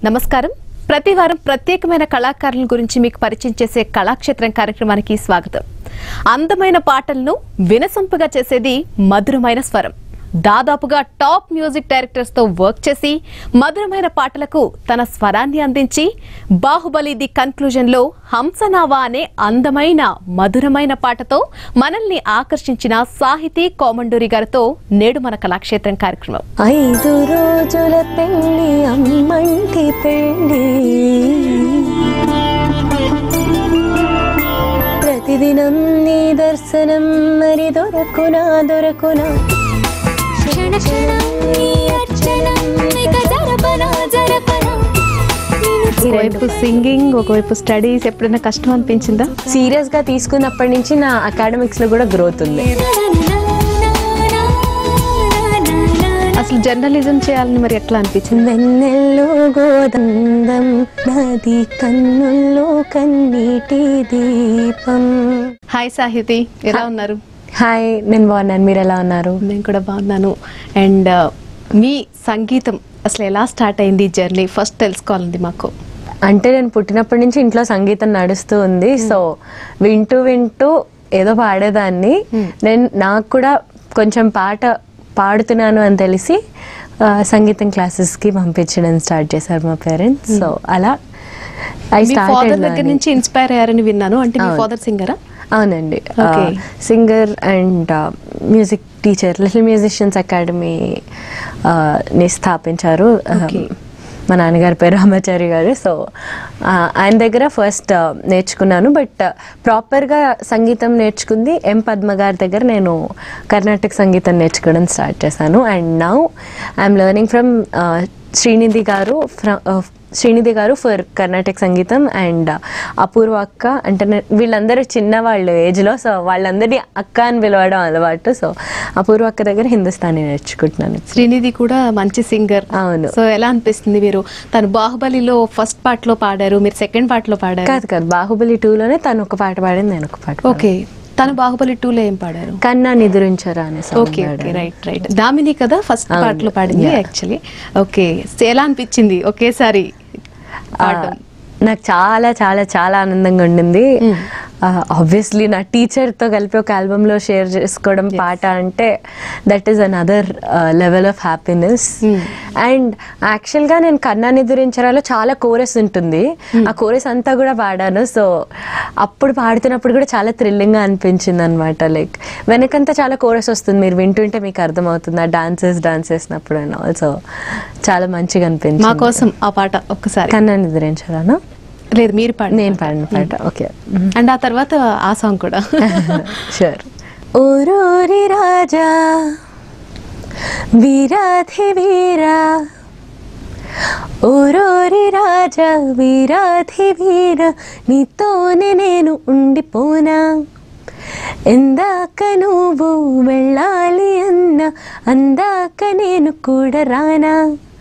నమస్కారం ప్రతి వారం ప్రత్యేకమైన కళాకారుల గురించి మీకు పరిచయం చేసే కళాక్షేత్రం కార్యక్రమానికి స్వాగతం అందమైన పాటలను వినసొంపుగా చేసేది మధురమైన స్వరం దాదాపుగా టాప్ మ్యూజిక్ డైరెక్టర్స్ తో వర్క్ చేసి మధురమైన పాటలకు తన స్వరాన్ని అందించి బాహుబలి ది కన్క్లూజన్ లో హంసనావా అనే అందమైన మధురమైన పాటతో మనల్ని ఆకర్షించిన సాహితీ కోమండూరి గారితో నేడు మన కళాక్షేత్రం కార్యక్రమం ఐదు రోజుల పెళ్లి అమ్మంటి పెళ్లి ప్రతిదినం నీ దర్శనం మరి దొరకునా దొరకునా క్షణ క్షణం నీ అర్చనం ఇక జరపనా జరపనా ఒకవైపు సింగింగ్ ఒకవైపు స్టడీస్ ఎప్పుడైనా కష్టం అనిపించిందా సీరియస్ గా తీసుకున్నప్పటి నుంచి నా అకాడమిక్స్ లో కూడా గ్రోత్ ఉంది అసలు జర్నలిజం చేయాలని మరి ఎట్లా అనిపించింది వెన్నెల్లో గోదందం నది కన్నుల్లో కన్నీటి దీపం హాయ్ సాహితి ఎలా ఉన్నారు హాయ్ నేను బాగున్నాను మీరు ఎలా ఉన్నారు నేను కూడా బాగున్నాను అండ్ మీ సంగీతం అసలు ఎలా స్టార్ట్ అయింది జర్నీ ఫస్ట్ తెలుసుకోవాలండి మాకు అంటే నేను పుట్టినప్పటి నుంచి ఇంట్లో సంగీతం నడుస్తూ ఉంది సో వింటూ వింటూ ఏదో పాడేదాన్ని నేను నాకు కూడా కొంచెం పాట పాడుతున్నాను అని తెలిసి ఆ, సంగీతం క్లాసెస్కి పంపించడం స్టార్ట్ చేశారు మా పేరెంట్స్ సో అలా ఐ మీ ఫాదర్ దగ్గర నుంచి ఇన్స్పైర్ అయ్యారని విన్నాను అంటే మీ అవును. ఫాదర్ సింగరా అవునండి Okay. Singer and music teacher Little Musicians Academy ని స్థాపించారు Okay. మా నాన్నగారి పేరు రామాచారి గారు సో ఆయన దగ్గర ఫస్ట్ నేర్చుకున్నాను బట్ ప్రాపర్గా సంగీతం నేర్చుకుంది ఎం పద్మ గారి దగ్గర నేను కర్ణాటక సంగీతం నేర్చుకోవడం స్టార్ట్ చేశాను and now I'm learning from Srinidhi garu ఫ్ర- శ్రీనిధి గారు ఫర్ కర్ణాటక సంగీతం అండ్ అపూర్వ అక్క అంటే నే- వీళ్ళందరూ చిన్నవాళ్ళు ఏజ్లో సో వాళ్ళందరినీ అక్క అని పిలవడం అలవాటు సో అపూర్వ అక్క దగ్గర హిందుస్థానీ నేర్చుకుంటున్నాను శ్రీనిధి కూడా మంచి సింగర్ అవును. సో ఎలా అనిపిస్తుంది మీరు తను బాహుబలిలో ఫస్ట్ పార్ట్ లో పాడారు మీరు సెకండ్ పార్ట్ లో పాడారు కాదు కాదు బాహుబలి టూలోనే తను ఒక పాట పాడింది నేను ఒక పాట పాడాను. ఓకే తను బాహుబలి టూ లో ఏం పాడారు కన్నా నిద్రించరా అనే song ఓకే ఓకే పాడాను. రైట్ రైట్ దామిని కదా ఫస్ట్ అవును, పార్ట్ లో పాడింది yeah. యాక్చువల్లీ ఓకే ఎలా అనిపించింది ఒకేసారి ఆ, పాడడం నాకు చాలా చాలా చాలా ఆనందంగా ఉండింది ఆబ్వియస్లీ నా టీచర్తో కలిపి ఒక ఆల్బంలో షేర్ చేసుకోవడం పాట అంటే that is another level of happiness Hmm. And యాక్చువల్గా నేను కన్నా నిద్రించరాలో చాలా కోరస్ ఉంటుంది ఆ కోరస్ అంతా కూడా పాడాను సో అప్పుడు పాడుతున్నప్పుడు కూడా చాలా థ్రిల్లింగ్గా అనిపించింది అనమాట లైక్ వెనకంతా చాలా కోరస్ వస్తుంది మీరు వింటుంటే మీకు అర్థమవుతుంది ఆ డాన్సెస్ డాన్స్ చేసినప్పుడు అండ్ ఆల్సో చాలా మంచిగా మా అనిపించింది కోసం ఆ పాట ఒక్కసారి కన్నా నిద్రించరానా లేదు మీరు పాడి నేను పాడిన పాట ఓకే అండ్ ఆ తర్వాత ఆ సాంగ్ కూడా షూర్ ఊరూరి రాజా వీరాధి వీరా ఊరూరి రాజా వీరాధి వీర నీతోనే నేను ఉండిపోనా ఎందాక నువ్వు వెళ్ళాలి అన్న అందాక నేను కూడా రానా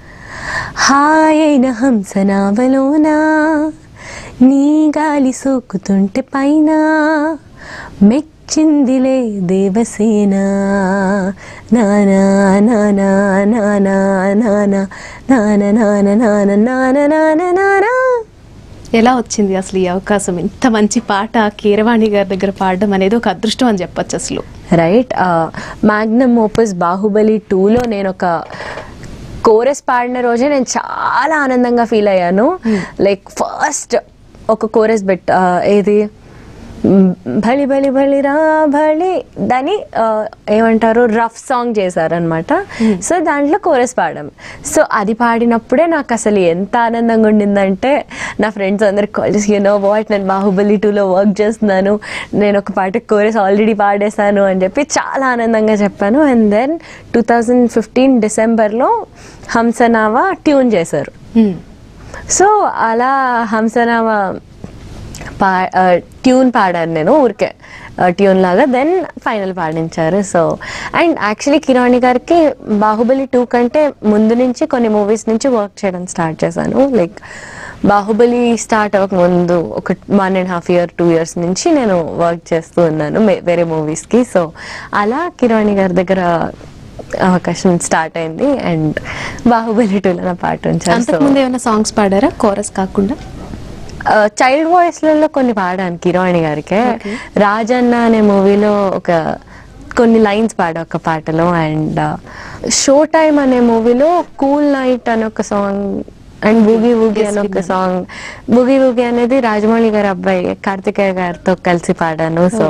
హాయైన హంసనావలోనా నీ గాలి సోకుతుంటే పైన మెచ్చిందిలే దేవసేన నానా నానా నానా నానా నాన నాన నాన నాన నాన నానా ఎలా వచ్చింది అసలు ఈ అవకాశం ఇంత మంచి పాట కీరవాణి గారి దగ్గర పాడడం అనేది ఒక అదృష్టం అని చెప్పొచ్చు అసలు రైట్ మ్యాగ్నమ్ ఓపస్ బాహుబలి టూలో నేను ఒక కోరస్ పాడిన రోజే నేను చాలా ఆనందంగా ఫీల్ అయ్యాను లైక్ ఫస్ట్ ఒక కోరస్ బెట్ ఏది మ్, బలి బలి బలి రా బలి దాని ఆ, ఏమంటారు రఫ్ సాంగ్ చేశారనమాట సో దాంట్లో కోరస్ పాడాం సో అది పాడినప్పుడే నాకు అసలు ఎంత ఆనందంగా ఉండిందంటే నా ఫ్రెండ్స్ అందరికి కాల్ చేసి యూనో వాట్ నేను బాహుబలి టూలో వర్క్ చేస్తున్నాను నేను ఒక పాట కోరస్ ఆల్రెడీ పాడేశాను అని చెప్పి చాలా ఆనందంగా చెప్పాను and then two thousand fifteen డిసెంబర్లో హంసనావా ట్యూన్ చేశారు హ్మ్. సో అలా హంసనామా పా ట్యూన్ పాడాను నేను ఊరికే ట్యూన్ లాగా దెన్ ఫైనల్ పాడించారు సో అండ్ యాక్చువల్లీ కిరాణి గారికి బాహుబలి టూ కంటే ముందు నుంచి కొన్ని మూవీస్ నుంచి వర్క్ చేయడం స్టార్ట్ చేశాను లైక్ బాహుబలి స్టార్ట్ అవ్వక ముందు ఒక one and half year two years నుంచి నేను వర్క్ చేస్తూ ఉన్నాను మే- వేరే మూవీస్కి సో అలా కిరాణి గారి దగ్గర అవకాశం స్టార్ట్ అయింది అండ్ బాహుబలి టూలో నా పాట ఉంచారు అంతకుముందు ఏమైనా సాంగ్స్ పాడారా కోరస్ కాకుండా చైల్డ్ వాయిస్లలో కొన్ని పాడాను కిరాణి గారికి Okay. రాజన్న అనే మూవీలో ఒక కొన్ని లైన్స్ పాడా ఒక పాటలో అండ్ షో టైమ్ అనే మూవీలో కూల్ నైట్ అనే ఒక song and boogie boogie Yes, అనే ఒక విన్నాను. సాంగ్ బూగి బూగి అనేది రాజమౌళి గారి అబ్బాయి కార్తికేయ గారితో కలిసి పాడాను సో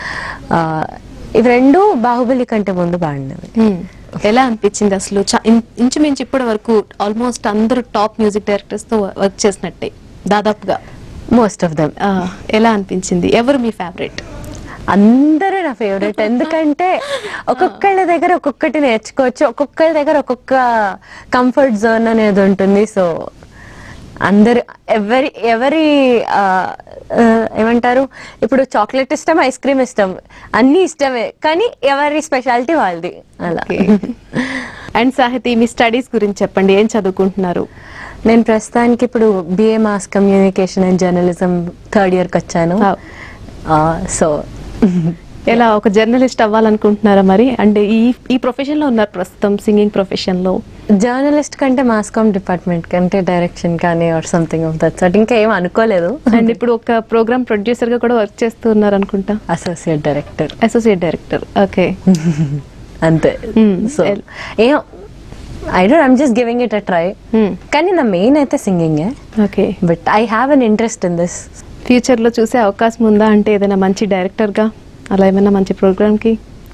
ఇవి రెండు బాహుబలి కంటే ముందు పాడినవి మ్మ్. ఎలా అనిపించింది అసలు చా- ఇన్- ఇంచుమించు ఇప్పటి వరకు ఆల్మోస్ట్ అందరూ టాప్ మ్యూజిక్ డైరెక్టర్స్ తో వర్క్ చేసినట్టే దాదాపుగా మోస్ట్ ఆఫ్ దమ్ ఆ, ఎలా అనిపించింది ఎవరు మీ ఫేవరెట్ అందరూ నా ఫేవరెట్ ఎందుకంటే ఒక్కొక్కళ్ళ దగ్గర ఒక్కొక్కటి నేర్చుకోవచ్చు ఒక్కొక్కళ్ళ దగ్గర ఒక్కొక్క కంఫర్ట్ జోన్ అనేది ఉంటుంది సో అందరు ఎవరి ఎవరి ఆ, ఆ, ఏమంటారు ఇప్పుడు చాక్లెట్ ఇష్టం ఐస్ క్రీమ్ ఇష్టం అన్ని ఇష్టమే కానీ ఎవరి స్పెషాలిటీ వాళ్ళది అలా అండ్ సాహితీ మీ స్టడీస్ గురించి చెప్పండి ఏం చదువుకుంటున్నారు నేను ప్రస్తుతానికి ఇప్పుడు BA mass communication and journalism third ఇయర్కి వచ్చాను Wow. సో ఎలా ఒక జర్నలిస్ట్ అవ్వాలనుకుంటున్నారా మరి అంటే ఈ ఈ ప్రొఫెషన్ లో ఉన్నారు ప్రస్తుతం సింగింగ్ ప్రొఫెషన్ లో జర్నలిస్ట్ కంటే మాస్ కామ్ డిపార్ట్మెంట్ కంటే డైరెక్షన్ కానీ or something of that sort ఇంకా ఏం అనుకోలేదు అండ్ ఇప్పుడు ఒక ప్రోగ్రామ్ ప్రొడ్యూసర్ గా కూడా వర్క్ చేస్తున్నారు అనుకుంటా associate director associate director okay అంతే Hmm. సో ఏం I don't I'm just giving it a try కానీ నా మెయిన్ అయితే singing okay but I have an interest in this future లో చూసే అవకాశం ఉందా అంటే ఏదైనా మంచి డైరెక్టర్ గా అలా ఏమైనా మంచి ప్రోగ్రామ్ కి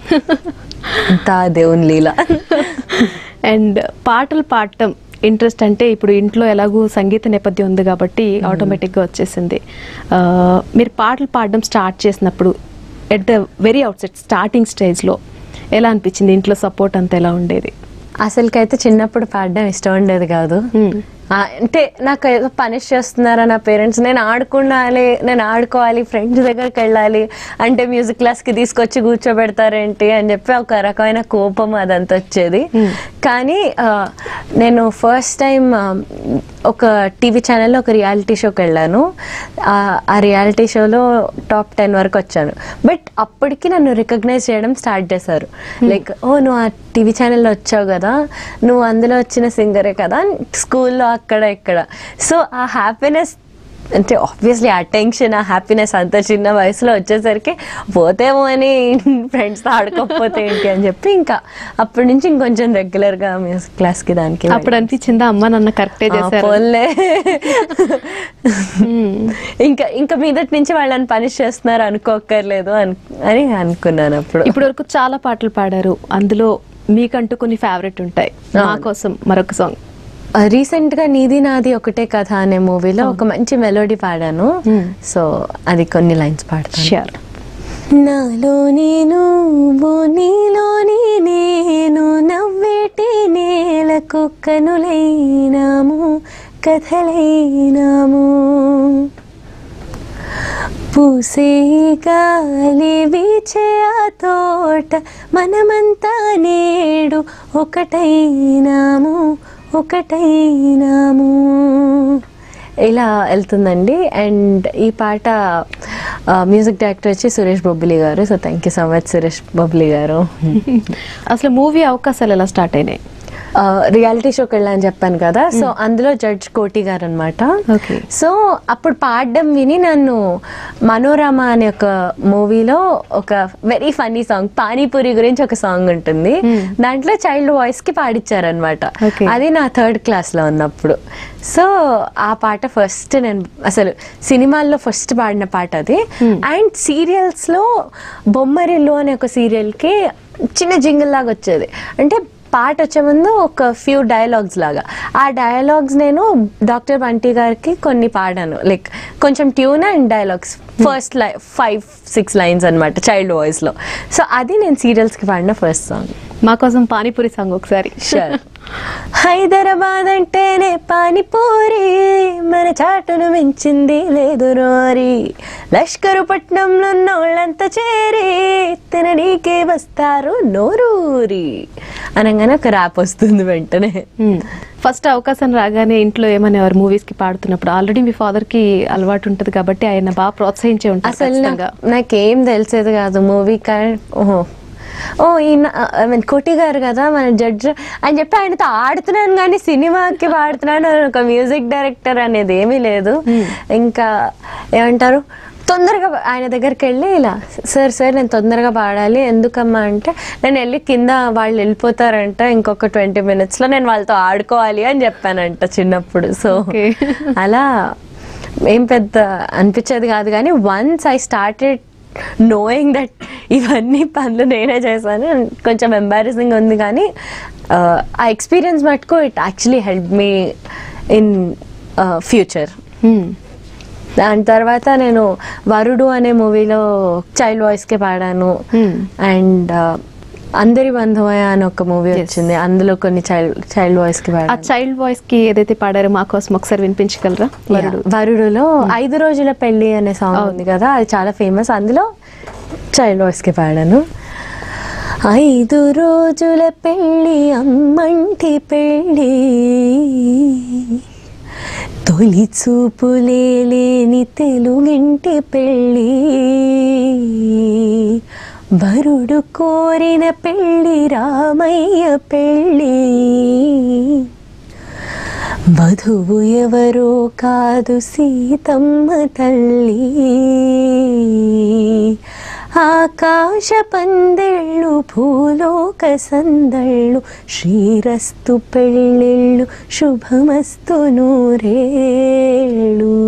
అంతా దేవుని లీల అండ్ పాటలు పాడటం ఇంట్రెస్ట్ అంటే ఇప్పుడు ఇంట్లో ఎలాగూ సంగీత నేపథ్యం ఉంది కాబట్టి ఆటోమేటిక్గా వచ్చేసింది ఆ, మీరు పాటలు పాడడం స్టార్ట్ చేసినప్పుడు at the very outset starting స్టేజ్లో ఎలా అనిపించింది ఇంట్లో సపోర్ట్ అంతా ఎలా ఉండేది అసలుకైతే చిన్నప్పుడు పాడడం ఇష్టం ఉండేది కాదు Hmm. ఆ, అంటే నాకు ఏదో పనిష్ చేస్తున్నారా నా పేరెంట్స్ నేను ఆడుకోవాలి నేను ఆడుకోవాలి ఫ్రెండ్స్ దగ్గరికి వెళ్ళాలి అంటే మ్యూజిక్ క్లాస్కి తీసుకొచ్చి కూర్చోబెడతారేంటి అని చెప్పి ఒక రకమైన కోపం అదంతా వచ్చేది కానీ ఆ, నేను ఫస్ట్ టైం ఒక టీవీ ఛానల్లో ఒక రియాలిటీ షోకి వెళ్ళాను ఆ, ఆ రియాలిటీ షోలో టాప్ టెన్ వరకు వచ్చాను బట్ అప్పటికి నన్ను రికగ్నైజ్ చేయడం స్టార్ట్ చేశారు లైక్ ఓ నువ్వు ఆ టీవీ ఛానల్లో వచ్చావు కదా నువ్వు అందులో వచ్చిన సింగరే కదా స్కూల్లో అక్కడ ఇక్కడ సో ఆ హ్యాపీనెస్ అంటే ఆబ్వియస్లీ ఆ టెన్షన్ ఆ హ్యాపీనెస్ అంత చిన్న వయసులో వచ్చేసరికి పోతేమో అని ఫ్రెండ్స్తో ఆడుకోకపోతే ఏంటి అని చెప్పి ఇంకా అప్పటి నుంచి ఇంకొంచెం రెగ్యులర్గా మ్యూజిక్ క్లాస్కి దానికి అప్పుడు అనిపించిందా అమ్మ నన్ను కరెక్టే ఆ, చేశారు పోన్లే ఇంకా ఇంకా మీదటి నుంచి వాళ్ళని పనిష్ చేస్తున్నారు అనుకోక్కర్లేదు అను- అని అనుకున్నాను అప్పుడు ఇప్పటి వరకు చాలా పాటలు పాడారు అందులో మీకంటూ కొన్ని ఫేవరెట్ ఉంటాయి మా కోసం మరొక సాంగ్ రీసెంట్ గా నీది నాది ఒకటే కథ అనే మూవీలో ఒక మంచి మెలోడీ పాడాను Hmm. సో అది కొన్ని లైన్స్ పాడతాను షూర్ నాలో నేను నీలోని నేను నవ్వేటి నేలకు కనులైనాము కథలైనాము పూసే గాలి వీచే ఆ తోట మనమంతా నేడు ఒకటైనాము ఒకటైనాము ఇలా వెళ్తుందండి అండ్ ఈ పాట మ్యూజిక్ డైరెక్టర్ వచ్చి Suresh Bobbili garu so thank you so much Suresh Bobbili garu అసలు మూవీ అవకాశాలు ఎలా స్టార్ట్ అయినాయి రియాలిటీ షోకి వెళ్ళని చెప్పాను కదా సో అందులో జడ్జ్ కోటి గారు అనమాట Okay. సో అప్పుడు పాడడం విని నన్ను మనోరమ అనే ఒక మూవీలో ఒక వెరీ ఫన్నీ సాంగ్ పానీపూరి గురించి ఒక సాంగ్ ఉంటుంది దాంట్లో చైల్డ్ వాయిస్ కి పాడిచ్చారనమాట Okay. అది నా థర్డ్ క్లాస్ లో ఉన్నప్పుడు సో ఆ పాట ఫస్ట్ నేను అసలు సినిమాల్లో ఫస్ట్ పాడిన పాట అది అండ్ సీరియల్స్ లో బొమ్మరిల్లు అనే ఒక సీరియల్ కి చిన్న జింగిల్ లాగా వచ్చేది అంటే పాట వచ్చే ముందు ఒక ఫ్యూ డైలాగ్స్ లాగా ఆ డైలాగ్స్ నేను డాక్టర్ బంటి గారికి కొన్ని పాడాను లైక్ కొంచెం ట్యూన్ అండ్ డైలాగ్స్ ఫస్ట్ లై ఫైవ్ సిక్స్ లైన్స్ అనమాట చైల్డ్ వాయిస్ లో సో అది నేను సీరియల్స్ కి పాడిన ఫస్ట్ సాంగ్ మా కోసం పానీపూరి సాంగ్ ఒకసారి షూర్ హైదరాబాద్ అంటేనే పానీపూరి మన చాటును మించింది లేదు రోరి లష్కరు పట్నంలో ఉన్నోళ్ళంతా చేరి తిననీకే వస్తారు నోరూరి అనగానే ఒక ర్యాప్ వస్తుంది వెంటనే ఫస్ట్ అవకాశం రాగానే ఇంట్లో ఏమనేవారు మూవీస్ కి పాడుతున్నప్పుడు ఆల్రెడీ మీ ఫాదర్ కి అలవాటు ఉంటది కాబట్టి ఆయన బాగా ప్రోత్సహించే ఉంటారు అసలు ఖచ్చితంగా. నాకు- నాకేం తెలిసేది కాదు మూవీ కానీ ఓహో ఓ ఈయన ఐ మీన్ కోటి గారు కదా మన జడ్జ్ అని చెప్పి ఆయనతో ఆడుతున్నాను కానీ సినిమాకి పాడుతున్నాను అని ఒక మ్యూజిక్ డైరెక్టర్ అనేది ఏమీ లేదు ఇంకా ఏమంటారు తొందరగా ఆయన దగ్గరికి వెళ్ళి ఇలా సార్ సార్ నేను తొందరగా పాడాలి ఎందుకమ్మా అంటే నేను వెళ్ళి కింద వాళ్ళు వెళ్ళిపోతారంట ఇంకొక ట్వంటీ మినిట్స్లో నేను వాళ్ళతో ఆడుకోవాలి అని చెప్పానంట చిన్నప్పుడు సో Okay. అలా ఏం పెద్ద అనిపించేది కాదు కానీ once I started knowing that ఇవన్నీ పనులు నేనే చేశాను కొంచెం ఎంబారసింగ్ ఉంది కానీ ఆ ఎక్స్పీరియన్స్ మటుకు it actually help me in future హ్మ్. దాని తర్వాత నేను వరుడు అనే మూవీలో చైల్డ్ వాయిస్కే పాడాను Hmm. అండ్ అందరి బంధువయ అని ఒక మూవీ Yes. వచ్చింది అందులో కొన్ని చైల్డ్ చైల్డ్ వాయిస్కి ఆ పాడాను చైల్డ్ వాయిస్ కి ఏదైతే పాడారో మా కోసం ఒకసారి వినిపించగలరా వరుడు Yeah. వరుడులో ఐదు రోజుల పెళ్లి అనే సాంగ్ అవును. ఉంది కదా అది చాలా ఫేమస్ అందులో చైల్డ్ వాయిస్ కి పాడాను ఐదు రోజుల పెళ్లి అమ్మంటి పెళ్లి తొలి చూపులే లేని తెలుగింటి పెళ్ళి వరుడు కోరిన పెళ్ళి రామయ్య పెళ్ళి వధువు ఎవరో కాదు సీతమ్మ తల్లి ఆకాశ పందిళ్ళు భూలోక సందళ్ళు శ్రీరస్తు పెళ్ళిళ్ళు శుభమస్తు నూరేళ్ళు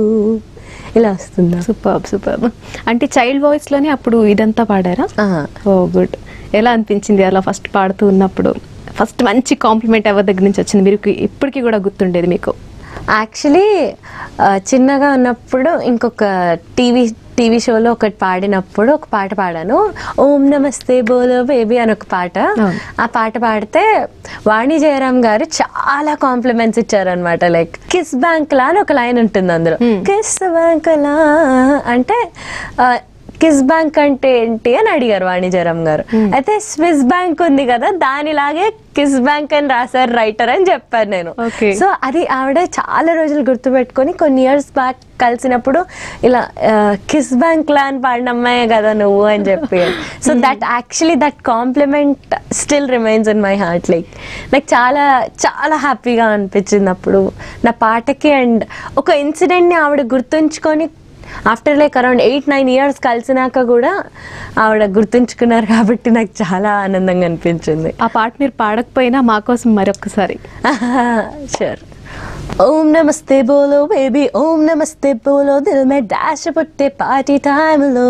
ఇలా వస్తుందా సూపర్ సూపర్ అంటే చైల్డ్ వాయిస్ లోనే అప్పుడు ఇదంతా పాడారా ఆ. ఓ గుడ్ ఎలా అనిపించింది అలా ఫస్ట్ పాడుతూ ఉన్నప్పుడు ఫస్ట్ మంచి కాంప్లిమెంట్ ఎవరి దగ్గర నుంచి వచ్చింది మీరు ఇప్పటికీ కూడా గుర్తుండేది మీకు యాక్చువల్లీ చిన్నగా ఉన్నప్పుడు ఇంకొక టీవీ టీవీ షోలో ఒకటి పాడినప్పుడు ఒక పాట పాడాను ఓం నమస్తే బోలో బేబీ అని ఒక పాట అవును. ఆ పాట పాడితే వాణి జయరాం గారు చాలా కాంప్లిమెంట్స్ ఇచ్చారనమాట లైక్ కిస్ బ్యాంక్ లా అని ఒక లైన్ ఉంటుంది అందులో Hmm. కిస్ బ్యాంక్ లా అంటే ఆ, కిస్ బ్యాంక్ అంటే ఏంటి అని అడిగారు వాణి జయరాం గారు అయితే స్విస్ బ్యాంక్ ఉంది కదా దానిలాగే కిస్ బ్యాంక్ అని రాశారు రైటర్ అని చెప్పాను నేను Okay. సో అది ఆవిడ చాలా రోజులు గుర్తుపెట్టుకొని కొన్ని ఇయర్స్ బ్యాక్ కలిసినప్పుడు ఇలా కిస్ బ్యాంక్ లా అని పాడిన అమ్మాయే కదా నువ్వు అని చెప్పి so that actually that compliment still remains in my heart like నాకు చాలా చాలా హ్యాపీగా అనిపించింది అప్పుడు నా పాటకి అండ్ ఒక ఇన్సిడెంట్ని ఆవిడ గుర్తుంచుకొని after like around eight nine years కలిసినాక కూడా ఆవిడ గుర్తుంచుకున్నారు కాబట్టి నాకు చాలా ఆనందంగా అనిపించింది ఆ పాట మీరు పాడకపోయినా మా కోసం మరొకసారి श्योर ओम नमस्ते बोलो बेबी ओम नमस्ते बोलो दिल में डैश पुट्टे पार्टी टाइम लो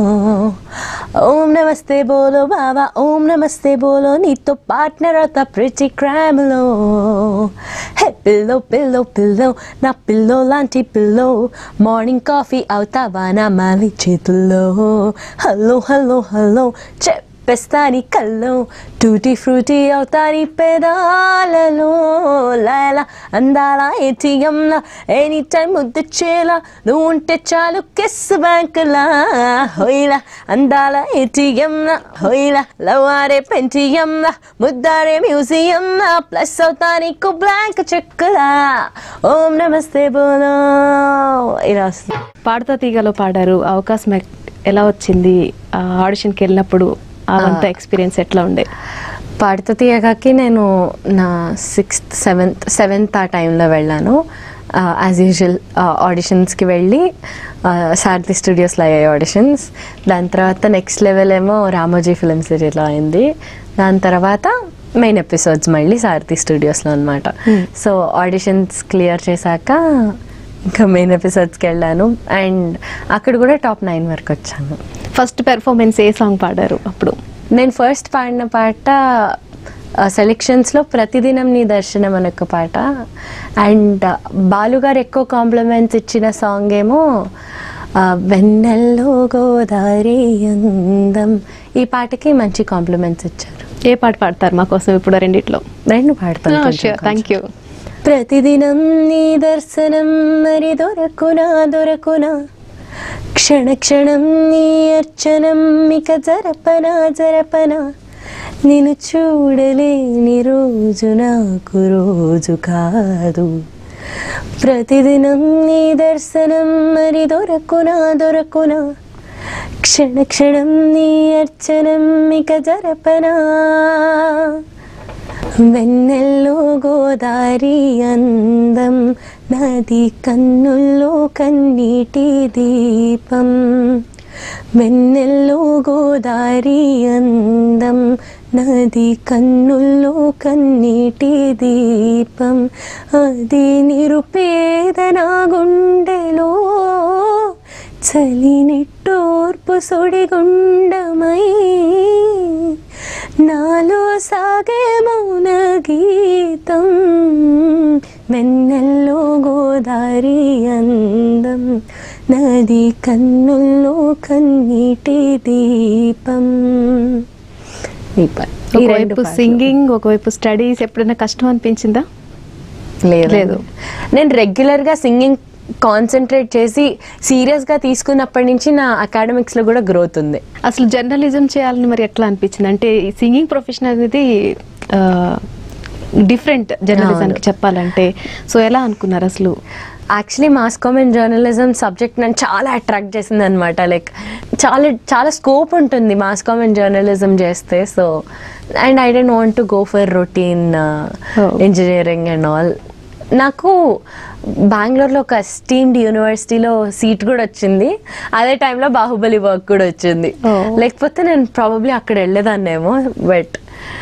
ओम नमस्ते बोलो बाबा ओम नमस्ते बोलो नी तो पार्टनर होता प्रिटी क्राइम लो हे पिल्लो पिल्लो पिल्लो నా పిల్లో లాంటి పిల్లో మార్నింగ్ కాఫీ అవుతావా నా మాలి చేతుల్లో హలో హలో హలో చెప్పేస్తాని కల్లో టూటీ ఫ్రూటీ అవుతాని పెదాలలో లాలా అందాల ఏటీఎంలా ఎనీ టైం ముద్దుచ్చేలా నువ్వు ఉంటే చాలు కిస్ బ్యాంకులా హొయ్లా అందాల ఏటీఎంలా హొయ్లా లవ్ ఆడే పెంటియంలా ముద్దాడే మ్యూజియంలా ప్లస్ అవుతా నీకు బ్లాంక్ చెక్కులా ఓం నమస్తే బోలో ఇలా వస్తుంది పాడుతా తీగలో పాడారు అవకాశం ఎక్- ఎలా వచ్చింది ఆ ఆడిషన్కి వెళ్ళినప్పుడు అవంతా ఎక్స్పీరియన్స్ ఎట్లా ఉండే పాడుతూ తీయగాకి నేను నా సిక్స్త్ సెవెంత్ సెవెంత్ ఆ టైంలో వెళ్ళాను యాజ్ యూజువల్ ఆడిషన్స్కి వెళ్ళి సారథి స్టూడియోస్లో అయ్యాయి ఆడిషన్స్ దాని తర్వాత నెక్స్ట్ లెవెల్ ఏమో రామోజీ ఫిలిం సిటీలో అయింది దాని తర్వాత మెయిన్ ఎపిసోడ్స్ మళ్ళీ సారథి స్టూడియోస్లో అనమాట సో ఆడిషన్స్ క్లియర్ చేశాక ఇంకా మెయిన్ ఎపిసోడ్స్కి వెళ్ళాను అండ్ అక్కడ కూడా టాప్ నైన్ వరకు వచ్చాను ఫస్ట్ పెర్ఫార్మెన్స్ ఏ సాంగ్ పాడారు అప్పుడు నేను ఫస్ట్ పాడిన పాట సెలెక్షన్స్లో ప్రతిదినం నీ దర్శనం అనే ఒక పాట అండ్ బాలుగారు ఎక్కువ కాంప్లిమెంట్స్ ఇచ్చిన సాంగ్ ఏమో ఆ, వెన్నెల్లో గోదావరి అందం ఈ పాటకి మంచి కాంప్లిమెంట్స్ ఇచ్చారు ఏ పాట పాడతారు మా కోసం ఇప్పుడు ఆ రెండిట్లో రెండు పాడతాను కొంచెం కొంచెం. థ్యాంక్ యూ ప్రతిదినం నీ దర్శనం మరి దొరకునా దొరకునా క్షణ క్షణం నీ అర్చనం ఇక జరపనా జరపనా నిన్ను చూడలేని రోజు నాకు రోజు కాదు ప్రతిదినం నీ దర్శనం మరి దొరకునా దొరకునా క్షణ క్షణం నీ అర్చనం ఇక జరపనా వెన్నెల్లో గోదారి అందం నది కన్నుల్లో కన్నీటి దీపం వెన్నెల్లో గోదారి అందం నది కన్నుల్లో కన్నీటి దీపం అది నిరుపేద నా గుండెలో చలి నిట్టోర్పు సుడిగుండమై నాలో సాగే మౌన గీతం వెన్నెల్లో గోదారి అందం నది కన్నుల్లో కన్నీటి దీపం ఈ ప- ఈ రెండు ఒకవైపు పాటలు. సింగింగ్ ఒకవైపు స్టడీస్ ఎప్పుడైనా కష్టం అనిపించిందా లేదు లేదు. నేను రెగ్యులర్ గా సింగింగ్ కాన్సన్ట్రేట్ చేసి సీరియస్ గా తీసుకున్నప్పటి నుంచి నా అకాడమిక్స్ లో కూడా గ్రోత్ ఉంది అసలు జర్నలిజం చేయాలని మరి ఎట్లా అనిపించింది అంటే ఈ సింగింగ్ ప్రొఫెషన్ అనేది డిఫరెంట్ జర్నలిజానికి చెప్పాలంటే సో ఎలా అనుకున్నారు అసలు actually mass com and journalism subject నన్ను చాలా అట్రాక్ట్ చేసింది అనమాట లైక్ చాలా చాలా స్కోప్ ఉంటుంది మాస్ కామ్ అండ్ జర్నలిజం చేస్తే so and I didn't want to go for routine Oh. Engineering and all నాకు బెంగళూరులో ఒక స్టీమ్డ్ యూనివర్సిటీలో సీట్ కూడా వచ్చింది అదే టైంలో బాహుబలి వర్క్ కూడా వచ్చింది Oh. లేకపోతే నేను ప్రాబబ్లీ అక్కడ వెళ్ళేదాన్నేమో but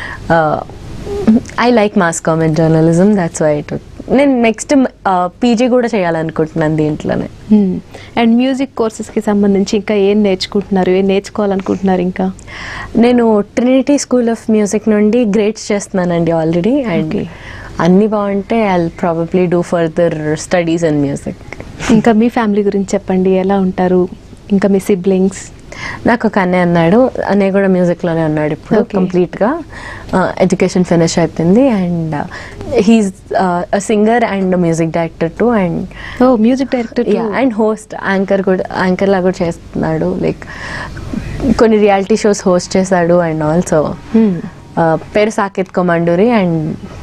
I like mass com and journalism that's why it నేను నెక్స్ట్ పీజీ కూడా చేయాలనుకుంటున్నాను దీంట్లోనే అండ్ మ్యూజిక్ కోర్సెస్ కి సంబంధించి ఇంకా ఏం నేర్చుకుంటున్నారు ఏం నేర్చుకోవాలనుకుంటున్నారు ఇంకా నేను ట్రినిటీ స్కూల్ ఆఫ్ మ్యూజిక్ నుండి గ్రేడ్స్ చేస్తున్నానండి ఆల్రెడీ అండ్ Okay. అన్ని బాగుంటే I probably do further studies and music ఇంకా మీ ఫ్యామిలీ గురించి చెప్పండి ఎలా ఉంటారు ఇంకా మీ సిబ్లింగ్స్ నాకు ఒక అన్నయ్య అన్నాడు అన్నయ్య కూడా మ్యూజిక్లోనే ఉన్నాడు ఇప్పుడు Okay. కంప్లీట్గా ఎడ్యుకేషన్ ఫినిష్ అయిపోయింది and he's singer and music director too and oh music director ya and host anchor కూడా యాంకర్ లాగా కూడా చేస్తున్నాడు లైక్ కొన్ని రియాలిటీ షోస్ హోస్ట్ చేశాడు అండ్ ఆల్సో పేరు సాకేత్ కొమండూరి అండ్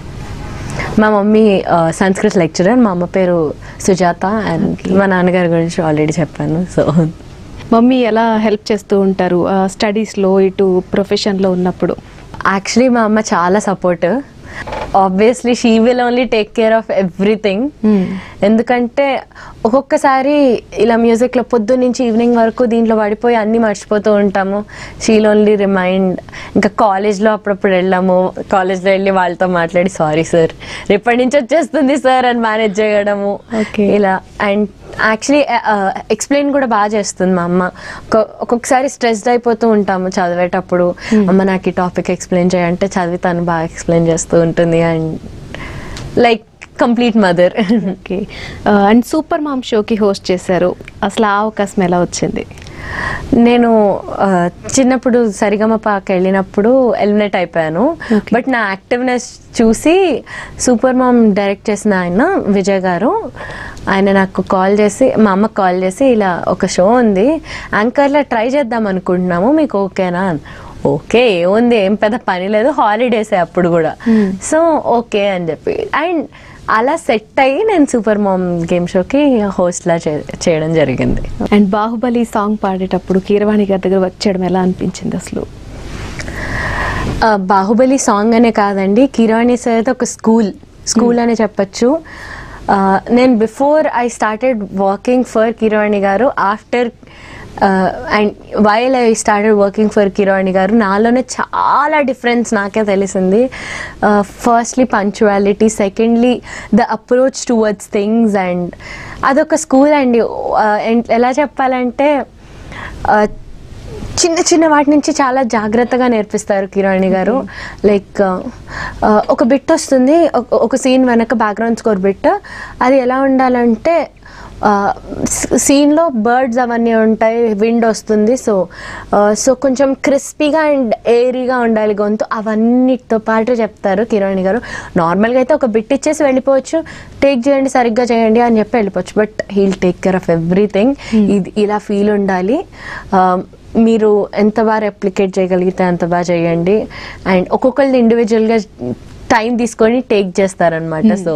మా మమ్మీ సంస్కృత్ లెక్చరర్ మా అమ్మ పేరు సుజాత అండ్ మా నాన్నగారి గురించి ఆల్రెడీ చెప్పాను సో మమ్మీ ఎలా హెల్ప్ చేస్తూ ఉంటారు స్టడీస్ లో ఇటు ప్రొఫెషన్ లో ఉన్నప్పుడు యాక్చువల్లీ మా అమ్మ చాలా support obviously she will only take care of everything Hmm. ఎందుకంటే ఒక్కొక్కసారి ఇలా మ్యూజిక్లో పొద్దు నుంచి ఈవినింగ్ వరకు దీంట్లో పడిపోయి అన్నీ మర్చిపోతూ ఉంటాము షీల్ ఓన్లీ రిమైండ్ ఇంకా కాలేజ్లో అప్పుడప్పుడు వెళ్ళాము కాలేజ్లో వెళ్ళి వాళ్ళతో మాట్లాడి సారీ సార్ రేపటి నుంచి వచ్చేస్తుంది సార్ అని మేనేజ్ చేయడము Okay. ఇలా అండ్ యాక్చువల్లీ ఎక్స్ప్లెయిన్ కూడా బాగా చేస్తుంది మా అమ్మ ఒక్కొ- ఒక్కొక్కసారి స్ట్రెస్డ్ అయిపోతూ ఉంటాము చదివేటప్పుడు అమ్మ నాకు ఈ టాపిక్ ఎక్స్ప్లెయిన్ చేయంటే చదివి తను బాగా ఎక్స్ప్లెయిన్ చేస్తూ ఉంటుంది and like complete mother okay and super mom షోకి హోస్ట్ చేశారు అసలు ఆ అవకాశం ఎలా వచ్చింది నేను ఆ, చిన్నప్పుడు సరిగమపాకి వెళ్ళినప్పుడు ఎలిమినేట్ అయిపోయాను Okay. బట్ నా యాక్టివ్నెస్ చూసి సూపర్ మామ్ డైరెక్ట్ చేసిన ఆయన విజయ్ గారు ఆయన నాకు కాల్ చేసి మా అమ్మకి కాల్ చేసి ఇలా ఒక షో ఉంది యాంకర్లో ట్రై చేద్దాం అనుకుంటున్నాము మీకు ఓకేనా అని. ఓకే ఏముంది ఏం పెద్ద పని లేదు హాలిడేసే అప్పుడు కూడా Hmm. సో ఓకే అని చెప్పి అండ్ అలా సెట్ అయ్యి నేను సూపర్ మామ్ గేమ్ షోకి హోస్ట్లా చేయడం జరిగింది అండ్ బాహుబలి సాంగ్ పాడేటప్పుడు కీరవాణి గారి దగ్గర వర్క్ చేయడం ఎలా అనిపించింది అసలు ఆ, బాహుబలి సాంగ్ అనే కాదండి కిరాణి సార్ ఒక స్కూల్ స్కూల్ అనే చెప్పచ్చు ఆ, నేను before I started working for Keeravani garu after and while I started working for Keeravani garu నాలోనే చాలా డిఫరెన్స్ నాకే తెలిసింది firstly punctuality secondly the approach towards things and అదొక స్కూల్ అండి ఆ, ఎన్- ఎలా చెప్పాలంటే ఆ, చిన్న చిన్న వాటి నుంచి చాలా జాగ్రత్తగా నేర్పిస్తారు కిరాణి గారు లైక్ ఒక బిట్ వస్తుంది ఒక- ఒక సీన్ వెనక బ్యాక్గ్రౌండ్ స్కోర్ బిట్ అది ఎలా ఉండాలంటే సీన్లో బర్డ్స్ అవన్నీ ఉంటాయి విండ్ వస్తుంది సో సో కొంచెం క్రిస్పీగా అండ్ ఏరీగా ఉండాలి గొంతు అవన్నిటితో పాటు చెప్తారు కిరాణి గారు నార్మల్గా అయితే ఒక బిట్ ఇచ్చేసి వెళ్ళిపోవచ్చు టేక్ చేయండి సరిగ్గా చేయండి అని చెప్పి వెళ్ళిపోవచ్చు but he'll take care of everything ఇది ఇలా ఫీల్ ఉండాలి ఆ, మీరు ఎంత బాగా రెప్లికేట్ చేయగలిగితే అంత బాగా చేయండి అండ్ ఒక్కొక్కరిది ఇండివిజువల్గా టైం తీసుకొని టేక్ చేస్తారనమాట సో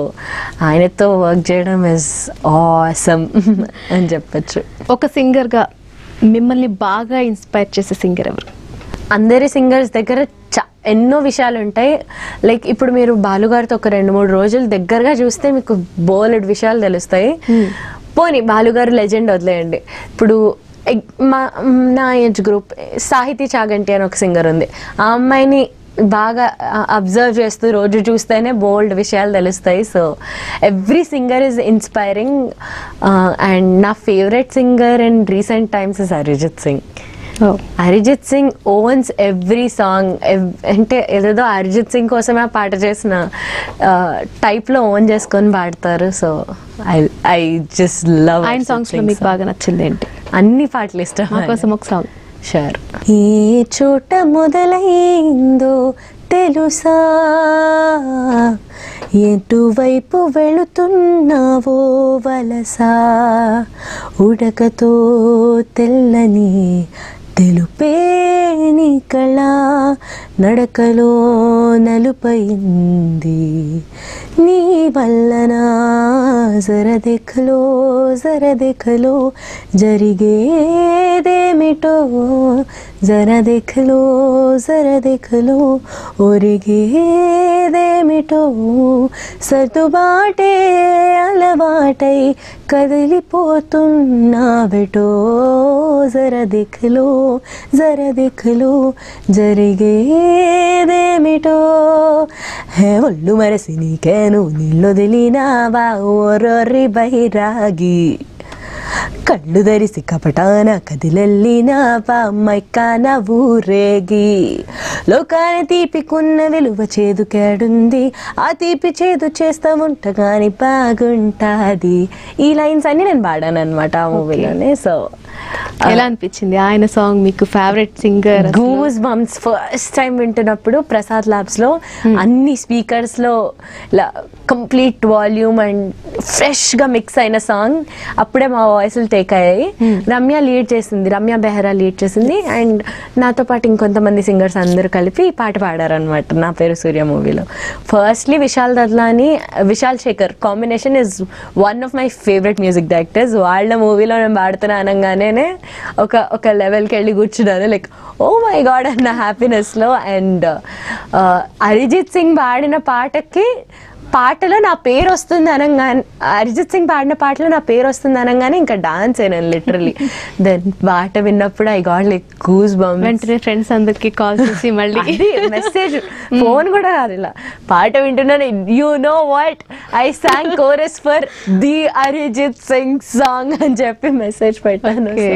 ఆయనతో వర్క్ చేయడం ఇస్ ఆసమ్ అని చెప్పచ్చు ఒక సింగర్ గా మిమ్మల్ని బాగా ఇన్స్పైర్ చేసే సింగర్ ఎవరు అందరి సింగర్స్ దగ్గర చా ఎన్నో విషయాలు ఉంటాయి లైక్ ఇప్పుడు మీరు బాలుగారితో ఒక రెండు మూడు రోజులు దగ్గరగా చూస్తే మీకు బోలెడ్ విషయాలు తెలుస్తాయి పోనీ బాలుగారు లెజెండ్ వదిలేయండి ఇప్పుడు ఎగ్- మా నా ఏజ్ గ్రూప్ సాహితీ చాగంటి అని ఒక సింగర్ ఉంది ఆ అమ్మాయిని బాగా అబ్జర్వ్ చేస్తూ రోజు చూస్తేనే బోల్డ్ విషయాలు తెలుస్తాయి so every singer is inspiring and నా favourite singer in recent times is Arijit Singh Arijit Singh owns every song అంటే ఏదేదో అరిజిత్ సింగ్ కోసమే ఆ పాట చేసిన టైప్లో ఓన్ చేసుకొని పాడతారు so I I just love ఆయన సాంగ్స్ లో మీకు బాగా నచ్చింది ఏంటి అన్ని పాటలు ఇష్టం మా కోసం ఒక సాంగ్ షూర్ ఏ చోట మొదలైందో తెలుసా ఎటువైపు వెళుతున్నావో వలసా ఉడకతో తెల్లని తెలుపేని కళ నడకలో నలుపైంది నీ వల్లనా జరదెఖలో జరదెఖలో జరిగేదేమిటో జరదెఖలో జరదెఖలో ఒరిగేదేమిటో సర్దుబాటే అలవాటై కదిలిపోతున్నావెటో జరదెఖలో జరదెఖలో జరిగేదేమిటో హే ఒళ్ళు మరసి నీకేను నీళ్ళొదిలినావా ఓరొర్రి బైరాగి కళ్ళు ధరిసి కపటాన కదిలెల్లినావా మైకాన ఊరేగి లోకాన తీపికున్న విలువ చేదు కేడుంది ఆ తీపి చేదు చేస్తా ఉంటగాని బాగుంటాది ఈ లైన్స్ అన్ని నేను పాడాను అనమాట ఆ మూవీలోనే సో ఎలా అనిపించింది ఆయన సాంగ్ మీకు favourite singer goose bumps first time వింటున్నప్పుడు ప్రసాద్ ల్యాబ్స్ లో అన్ని స్పీకర్స్ లో కంప్లీట్ వాల్యూమ్ అండ్ ఫ్రెష్ గా మిక్స్ అయిన సాంగ్ అప్పుడే మా వాయిస్లు టేక్ అయ్యాయి రమ్య లీడ్ చేసింది రమ్య బెహరా లీడ్ చేసింది అండ్ నాతో పాటు ఇంకొంతమంది సింగర్స్ అందరూ కలిపి ఈ పాట పాడారనమాట నా పేరు సూర్య మూవీలో firstly Vishal Dadlani Vishal Shekhar combination is one of my favourite music directors వాళ్ళ మూవీలో నేను పాడుతున్నా అనగానే ఒక ఒక లెవెల్కి వెళ్ళి కూర్చున్నాను లైక్ ఓ మై గాడ్ అన్న హ్యాపీనెస్లో అండ్ అరిజిత్ సింగ్ పాడిన పాటకి పాటలో నా పేరు వస్తుంది అనగానే అరిజిత్ సింగ్ పాడిన పాటలో నా పేరు వస్తుంది అనగానే ఇంకా డాన్స్ అయినాను లిటరలీ దెన్ పాట విన్నప్పుడు I got like goose bump వెంటనే ఫ్రెండ్స్ అందరికి కాల్ చేసి మళ్ళీ మెసేజ్ ఫోన్ కూడా కాదు ఇలా పాట వింటున్నాను you know what I song chorus for the Arijit Singh song అని చెప్పి మెసేజ్ పెట్టాను Okay.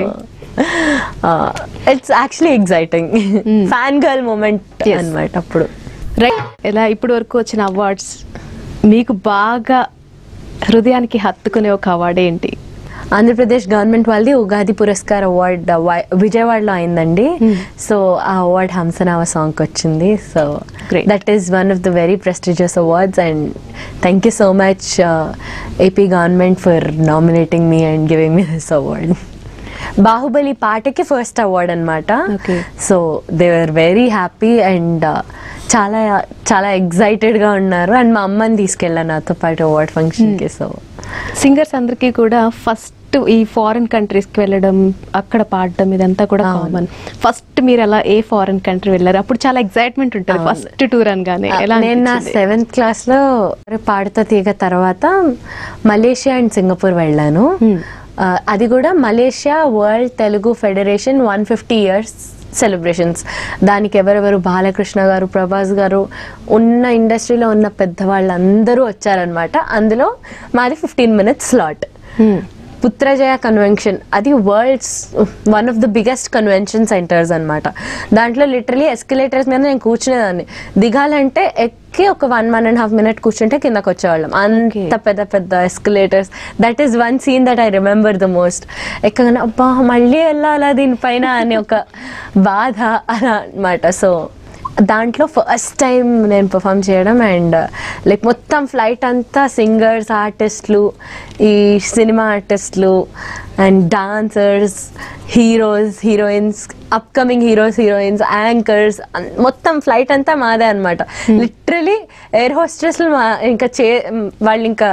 It's actually exciting fan girl moment Yes. అనమాట అప్పుడు రైట్ ఎలా ఇప్పటి వరకు వచ్చిన అవార్డ్స్ మీకు బాగా హృదయానికి హత్తుకునే ఒక అవార్డ్ ఏంటి ఆంధ్రప్రదేశ్ గవర్నమెంట్ వాళ్ళది ఉగాది పురస్కార్ అవార్డ్ విజయవాడలో అయిందండి సో ఆ అవార్డ్ హంసనావ సాంగ్ వచ్చింది so Great. That is one of the very prestigious awards and thank you so much AP government for nominating me and giving me this award Baahubali పాటకి first award అనమాట Okay. So they are very happy and చాలా చాలా ఎగ్జైటెడ్గా ఉన్నారు and మా అమ్మని తీసుకెళ్ళాను నాతో పాటు అవార్డ్ ఫంక్షన్కి సో సింగర్స్ అందరికీ కూడా ఫస్ట్ ఈ ఫారిన్ కంట్రీస్కి వెళ్ళడం అక్కడ పాడడం ఇదంతా కూడా అవును. కామన్ ఫస్ట్ మీరు అలా ఏ ఫారిన్ కంట్రీ వెళ్ళారు అప్పుడు చాలా ఎక్సైట్మెంట్ ఉంటుంది అవును. ఫస్ట్ టూర్ అనగానే ఎలా నేను నా అనిపించింది? సెవెంత్ క్లాస్ లో పాడుతా తీగ తర్వాత మలేషియా అండ్ సింగపూర్ వెళ్ళాను Hmm. ఆ, అది కూడా Malaysia world Telugu federation one fifty years celebrations దానికి ఎవరెవరు బాలకృష్ణ గారు ప్రభాస్ గారు ఉన్న ఇండస్ట్రీలో ఉన్న పెద్దవాళ్ళందరూ వచ్చారనమాట అందులో మాది fifteen minutes slot Hmm. Putrajaya convention అది world's one of the biggest convention centres అన్నమాట దాంట్లో లిటరలీ ఎస్కలేటర్స్ మీద నేను కూర్చునేదాన్ని దిగాలంటే ఎక్కి ఒక one one and half minute కూర్చుంటే కిందకు వచ్చేవాళ్ళం అంత పెద్ద పెద్ద escalators that is one scene that I remember the most ఎక్కగానే అబ్బా మళ్ళీ వెళ్ళాలా దీనిపైన అని ఒక బాధ అలా అనమాట సో దాంట్లో ఫస్ట్ టైం నేను పర్ఫామ్ చేయడం అండ్ లైక్ మొత్తం ఫ్లైట్ అంతా సింగర్స్ ఆర్టిస్టులు ఈ సినిమా ఆర్టిస్టులు and dancers heroes heroines upcoming heroes heroines anchors మొత్తం ఫ్లైట్ అంతా మాదే అనమాట లిటరలీ ఎయిర్ హోస్టెస్లు మా ఇంకా చే వాళ్ళు ఇంకా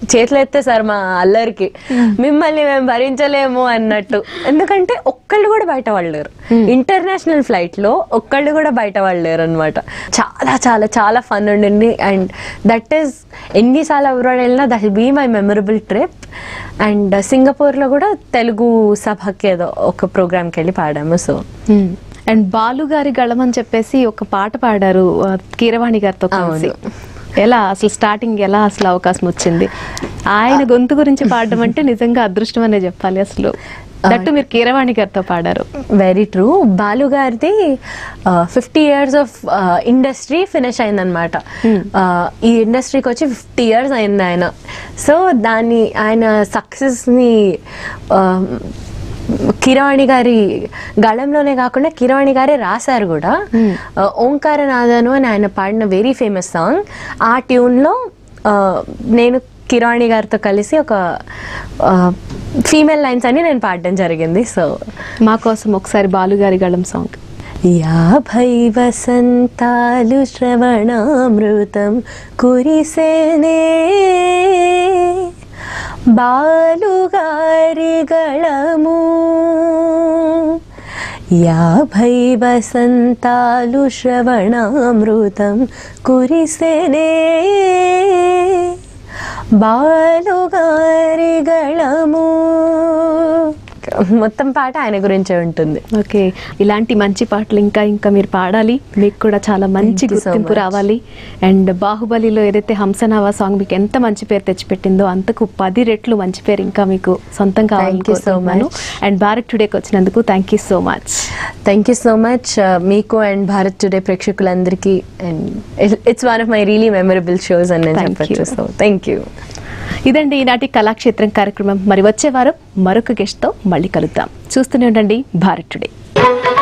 చేతులు ఎత్తేసారు మా అల్లరికి మిమ్మల్ని మేము భరించలేము అన్నట్టు ఎందుకంటే ఒక్కళ్ళు కూడా బయట వాళ్ళు లేరు ఇంటర్నేషనల్ ఫ్లైట్ లో ఒక్కళ్ళు కూడా బయట వాళ్ళు లేరు అనమాట చాలా చాలా చాలా ఫన్ ఉండింది అండ్ దట్ ఈస్ ఎన్నిసార్లు అబ్రాడ్ వెళ్ళినా that be my memorable trip and Singapore లో కూడా తెలుగు సభకి ఏదో ఒక ప్రోగ్రామ్కి వెళ్ళి పాడాము సో అండ్ బాలు గారి గళం అని చెప్పేసి ఒక పాట పాడారు ఆ, కీరవాణి గారితో కలిసి ఎలా అసలు స్టార్టింగ్ ఎలా అసలు అవకాశం వచ్చింది ఆయన గొంతు గురించి పాడడం అంటే నిజంగా అదృష్టం అనే చెప్పాలి అసలు దట్టు మీరు కీరవాణి గారితో పాడారు వెరీ ట్రూ బాలు గారిది fifty years of industry finish అయిందనమాట ఈ ఇండస్ట్రీకి వచ్చి ఫిఫ్టీ ఇయర్స్ అయింది ఆయన సో దాన్ని ఆయన సక్సెస్ని కిరవాణి గారి గళంలోనే కాకుండా కిరవాణి గారే రాశారు కూడా ఆ, ఓంకారనాథను అని ఆయన పాడిన వెరీ ఫేమస్ సాంగ్ ఆ ట్యూన్లో నేను కిరాణి గారితో కలిసి ఒక ఫీమేల్ లైన్స్ అని నేను పాడడం జరిగింది సో మా కోసం ఒకసారి బాలు గారి గళం సాంగ్ యాభై వసంతాలు శ్రవణామృతం కురిసేనే బాలుగారి గళము యాభై వసంతాలు శ్రవణామృతం కురిసేనే బాలుగారి గళము మొత్తం పాట ఆయన గురించే ఉంటుంది ఓకే ఇలాంటి మంచి పాటలు ఇంకా ఇంకా మీరు పాడాలి మీకు కూడా చాలా మంచి Thank you so గుర్తింపు much. రావాలి అండ్ బాహుబలిలో ఏదైతే హంసనావా సాంగ్ మీకు ఎంత మంచి పేరు తెచ్చిపెట్టిందో అంతకు పది రెట్లు మంచి పేరు ఇంకా మీకు సొంతం కావాలని Thank you so కోరుకుంటున్నాను much. అండ్ భారత్ టుడేకి వచ్చినందుకు thank you so much thank you so much మీకు అండ్ భారత్ టుడే ప్రేక్షకులందరికీ and it's one of my really memorable shows అని నేను Thank చెప్పచ్చు you. సో థ్యాంక్ యూ ఇదండి ఈనాటి కళాక్షేత్రం కార్యక్రమం మరి వచ్చే వారం మరొక గెస్ట్తో మళ్ళీ కలుద్దాం చూస్తూనే ఉండండి భారత్ టుడే